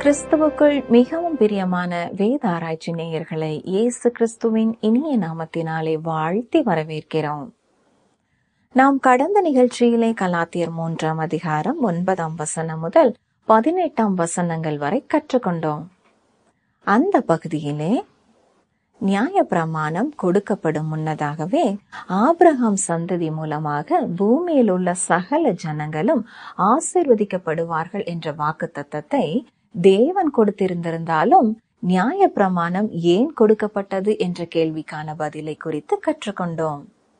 கிறிஸ்துவுக்குள் மிகவும் பிரியமான வேத ஆராய்ச்சி நேயர்களை இயேசு கிறிஸ்துவின் இனிய நாமத்தினாலே வாழ்த்தி வரவேற்கிறோம் நாம் கடந்த நிகழ்ச்சியிலே கலாத்தியர் மூன்றாம் அதிகாரம் ஒன்பதாம் வசனம் முதல் பதினெட்டாம் வசனங்கள் வரை கற்றுக்கொண்டோம் அந்த பகுதியிலே நியாய பிரமாணம் கொடுக்கப்படும் முன்னதாகவே ஆபிரகாம் சந்ததி மூலமாக பூமியில் உள்ள சகல ஜனங்களும் ஆசிர்வதிக்கப்படுவார்கள் என்ற வாக்கு தத்தத்தை தேவன் கொடுத்திருந்திருந்தாலும் நியாய பிரமாணம் ஏன் கொடுக்கப்பட்டது என்ற கேள்விக்கான பதிலை குறித்து கற்றுக்கொண்டோம்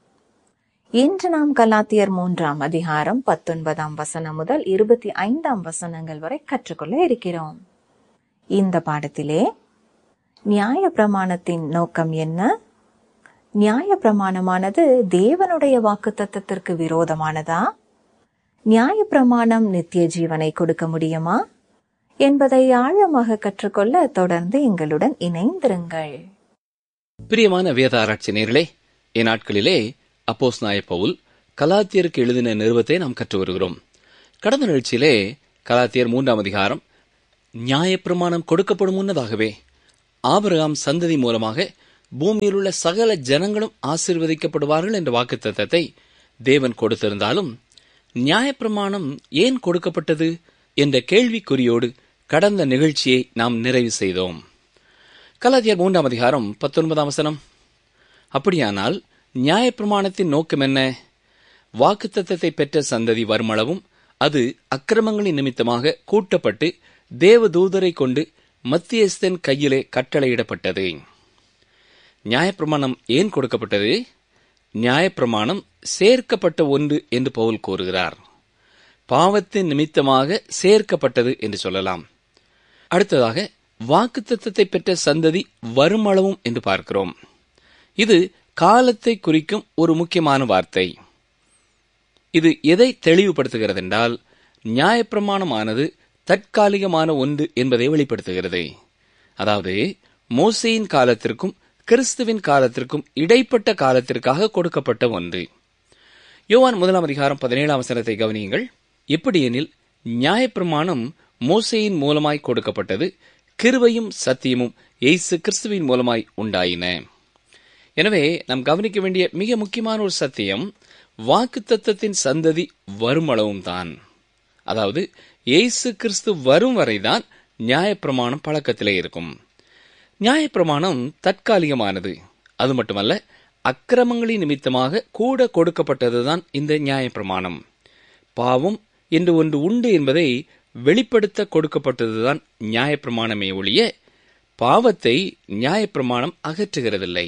இன்று நாம் கலாத்தியர் மூன்றாம் அதிகாரம் பத்தொன்பதாம் வசனம் முதல் இருபத்தி ஐந்தாம் வசனங்கள் வரை கற்றுக்கொள்ள இருக்கிறோம் இந்த பாடத்திலே நியாய பிரமாணத்தின் நோக்கம் என்ன நியாய பிரமாணமானது தேவனுடைய வாக்கு தத்தத்திற்கு விரோதமானதா நியாய பிரமாணம் நித்திய ஜீவனை கொடுக்க முடியுமா என்பதை ஆழமாக கற்றுக்கொள்ள தொடர்ந்து எங்களுடன் இணைந்திருங்கள் பிரியமான வேத ஆராய்ச்சி நேர்களே இந்நாட்களிலே அப்போஸ் நாய பவுல் கலாத்தியருக்கு எழுதின நிறுவத்தை நாம் கற்று வருகிறோம் கடந்த நிகழ்ச்சியிலே கலாத்தியர் மூன்றாம் அதிகாரம் நியாயப்பிரமாணம் கொடுக்கப்படும் முன்னதாகவே ஆபிரகாம் சந்ததி மூலமாக பூமியில் உள்ள சகல ஜனங்களும் ஆசீர்வதிக்கப்படுவார்கள் என்ற வாக்குத்தத்தத்தை தேவன் கொடுத்திருந்தாலும் நியாயப்பிரமாணம் ஏன் கொடுக்கப்பட்டது என்ற கேள்விக்குறியோடு கடந்த நிகழ்ச்சியை நாம் நிறைவு செய்தோம் கலாத்தியர் மூன்றாம் அதிகாரம் பத்தொன்பதாம் வசனம் அப்படியானால் நியாயப்பிரமாணத்தின் நோக்கம் என்ன வாக்குத்தத்தத்தை பெற்ற சந்ததி வருமளவும் அது அக்கிரமங்களின் நிமித்தமாக கூட்டப்பட்டு தேவதூதரை கொண்டு மத்தியஸ்தன் கையிலே கட்டளையிடப்பட்டது நியாயப்பிரமாணம் ஏன் கொடுக்கப்பட்டது நியாயப்பிரமாணம் சேர்க்கப்பட்ட ஒன்று என்று பவுல் கூறுகிறார் பாவத்தின் நிமித்தமாக சேர்க்கப்பட்டது என்று சொல்லலாம் அடுத்ததாக வாக்குத்தத்தத்தை பெற்ற சந்ததி வருமளவும் என்று பார்க்கிறோம் இது காலத்தை குறிக்கும் ஒரு முக்கியமான வார்த்தை இது எதை தெளிவுபடுத்துகிறது என்றால் நியாயப்பிரமாணமானது தற்காலிகமான ஒன்று என்பதை வெளிப்படுத்துகிறது அதாவது மோசையின் காலத்திற்கும் கிறிஸ்துவின் காலத்திற்கும் இடைப்பட்ட காலத்திற்காக கொடுக்கப்பட்ட ஒன்று யோவான் முதலாம் அதிகாரம் பதினேழாம் வசனத்தை கவனியுங்கள் எப்படியெனில் நியாயப்பிரமாணம் மோசையின் மூலமாய் கொடுக்கப்பட்டது கிருபையும் சத்தியமும் எய்சு கிறிஸ்துவின் மூலமாய் உண்டாயின எனவே நாம் கவனிக்க வேண்டிய மிக முக்கியமான ஒரு சத்தியம் வாக்குத்தத்தத்தின் சந்ததி வருமளவும் தான் அதாவது இயேசு கிறிஸ்து வரும் வரைதான் நியாயப்பிரமாணம் பழக்கத்திலே இருக்கும் நியாயப்பிரமாணம் தற்காலிகமானது அது மட்டுமல்ல அக்கிரமங்களின் நிமித்தமாக கூட கொடுக்கப்பட்டதுதான் இந்த நியாயப்பிரமாணம் பாவம் என்று ஒன்று உண்டு என்பதை வெளிப்படுத்த கொடுக்கப்பட்டதுதான் நியாயப்பிரமாணமே ஒழிய பாவத்தை நியாயப்பிரமாணம் அகற்றுகிறதில்லை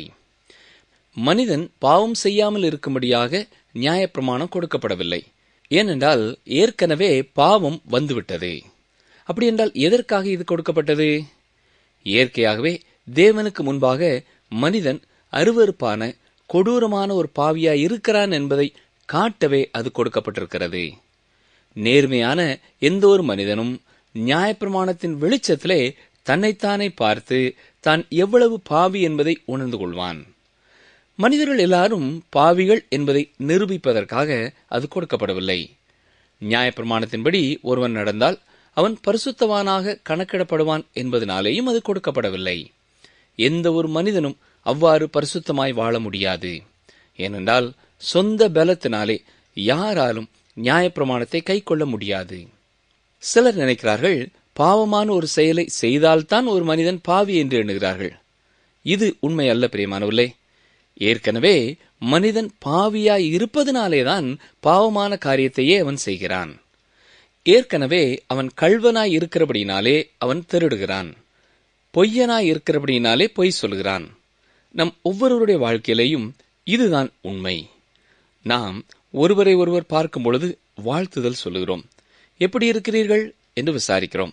மனிதன் பாவம் செய்யாமல் இருக்கும்படியாக நியாயப்பிரமாணம் கொடுக்கப்படவில்லை ஏனென்றால் ஏற்கனவே பாவம் வந்துவிட்டது அப்படி என்றால் எதற்காக இது கொடுக்கப்பட்டது இயற்கையாகவே தேவனுக்கு முன்பாக மனிதன் அருவறுப்பான கொடூரமான ஒரு பாவியாய் இருக்கிறான் என்பதை காட்டவே அது கொடுக்கப்பட்டிருக்கிறது நேர்மையான எந்த ஒரு மனிதனும் நியாயப்பிரமாணத்தின் வெளிச்சத்திலே தன்னைத்தானே பார்த்து தான் எவ்வளவு பாவி என்பதை உணர்ந்து கொள்வான் மனிதர்கள் எல்லாரும் பாவிகள் என்பதை நிரூபிப்பதற்காக அது கொடுக்கப்படவில்லை நியாயப்பிரமாணத்தின்படி ஒருவன் நடந்தால் அவன் பரிசுத்தவானாக கணக்கிடப்படுவான் என்பதனாலேயும் அது கொடுக்கப்படவில்லை எந்த ஒரு மனிதனும் அவ்வாறு பரிசுத்தமாய் வாழ முடியாது ஏனென்றால் சொந்த பலத்தினாலே யாராலும் நியாயப்பிரமாணத்தை கைக்கொள்ள முடியாது சிலர் நினைக்கிறார்கள் பாவமான ஒரு செயலை செய்தால்தான் ஒரு மனிதன் பாவி என்று எண்ணுகிறார்கள் இது உண்மை அல்ல பிரியமானவர்களே ஏற்கனவே மனிதன் பாவியாய் இருப்பதனாலேதான் பாவமான காரியத்தையே அவன் செய்கிறான் ஏற்கனவே அவன் கள்வனாய் இருக்கிறபடினாலே அவன் திருடுகிறான் பொய்யனாய் இருக்கிறபடினாலே பொய் சொல்கிறான் நம் ஒவ்வொருவருடைய வாழ்க்கையிலேயும் இதுதான் உண்மை நாம் ஒருவரை ஒருவர் பார்க்கும் பொழுது வாழ்த்துதல் சொல்லுகிறோம் எப்படி இருக்கிறீர்கள் என்று விசாரிக்கிறோம்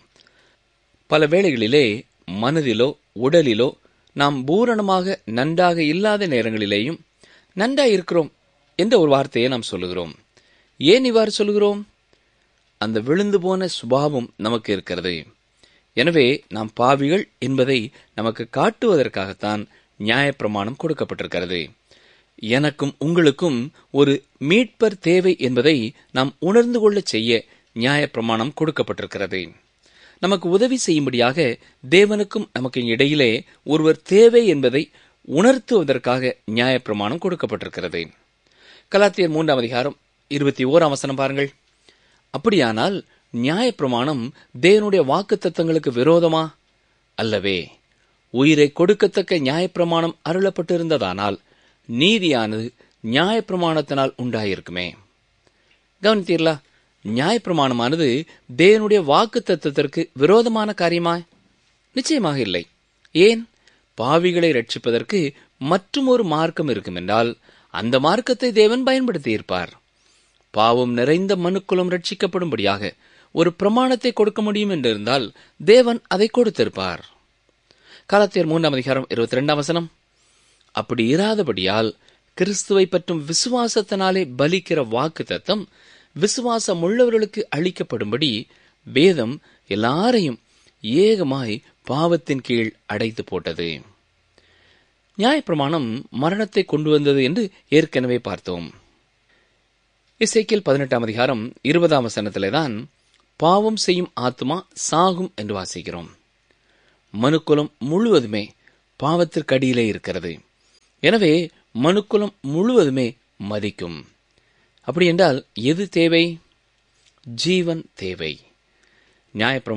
பல வேளைகளிலே மனதிலோ உடலிலோ நாம் பூரணமாக நன்றாக இல்லாத நேரங்களிலேயும் நன்றாய் இருக்கிறோம் என்ற ஒரு வார்த்தையை நாம் சொல்லுகிறோம் ஏன் இவ்வாறு சொல்லுகிறோம் அந்த விழுந்து போன சுபாவம் நமக்கு இருக்கிறது எனவே நாம் பாவிகள் என்பதை நமக்கு காட்டுவதற்காகத்தான் நியாயப்பிரமாணம் கொடுக்கப்பட்டிருக்கிறது எனக்கும் உங்களுக்கும் ஒரு மீட்பர் தேவை என்பதை நாம் உணர்ந்து கொள்ள செய்ய நியாயப்பிரமாணம் கொடுக்கப்பட்டிருக்கிறது நமக்கு உதவி செய்யும்படியாக தேவனுக்கும் நமக்கு இடையிலே ஒருவர் தேவை என்பதை உணர்த்துவதற்காக நியாயப்பிரமாணம் கொடுக்கப்பட்டிருக்கிறது கலாத்தியர் மூன்றாம் அதிகாரம் இருபத்தி ஓராம் வசனம் பாருங்கள் அப்படியானால் நியாயப்பிரமாணம் தேவனுடைய வாக்கு தத்தங்களுக்கு விரோதமா அல்லவே உயிரை கொடுக்கத்தக்க நியாயப்பிரமாணம் அருளப்பட்டிருந்ததானால் நீதியானது நியாயப்பிரமாணத்தினால் உண்டாயிருக்குமே கவனித்தீர்களா நியாயப்பிரமாணமானது தேவனுடைய வாக்கு தத்துவத்திற்கு விரோதமான காரியமா நிச்சயமாக இல்லை ஏன் பாவிகளை ரட்சிப்பதற்கு மற்றும் ஒரு மார்க்கம் இருக்கும் என்றால் அந்த மார்க்கத்தை தேவன் பயன்படுத்தியிருப்பார் பாவம் நிறைந்த மனுக்குலம் ரட்சிக்கப்படும்படியாக ஒரு பிரமாணத்தை கொடுக்க முடியும் என்றிருந்தால் தேவன் அதை கொடுத்திருப்பார் காலத்தியர் மூன்றாம் அதிகாரம் இருபத்தி ரெண்டாம் வசனம் அப்படி இராதபடியால் கிறிஸ்துவை பற்றும் விசுவாசத்தினாலே பலிக்கிற வாக்கு தத்தம் விசுவாசம் உள்ளவர்களுக்கு அளிக்கப்படும்படி வேதம் எல்லாரையும் ஏகமாய் பாவத்தின் கீழ் அடைத்து போட்டது நியாயப்பிரமாணம் மரணத்தை கொண்டு வந்தது என்று ஏற்கனவே பார்த்தோம் இசைக்கியல் பதினெட்டாம் அதிகாரம் இருபதாம் வசனத்திலே தான் பாவம் செய்யும் ஆத்மா சாகும் என்று வாசிக்கிறோம் மனுக்குலம் முழுவதுமே பாவத்திற்கு அடியிலே இருக்கிறது எனவே மனுக்குலம் முழுவதுமே மதிக்கும் அப்படி என்றால் எது தேவை ஜீவன் தேவை நியாயப்பிரமாணம்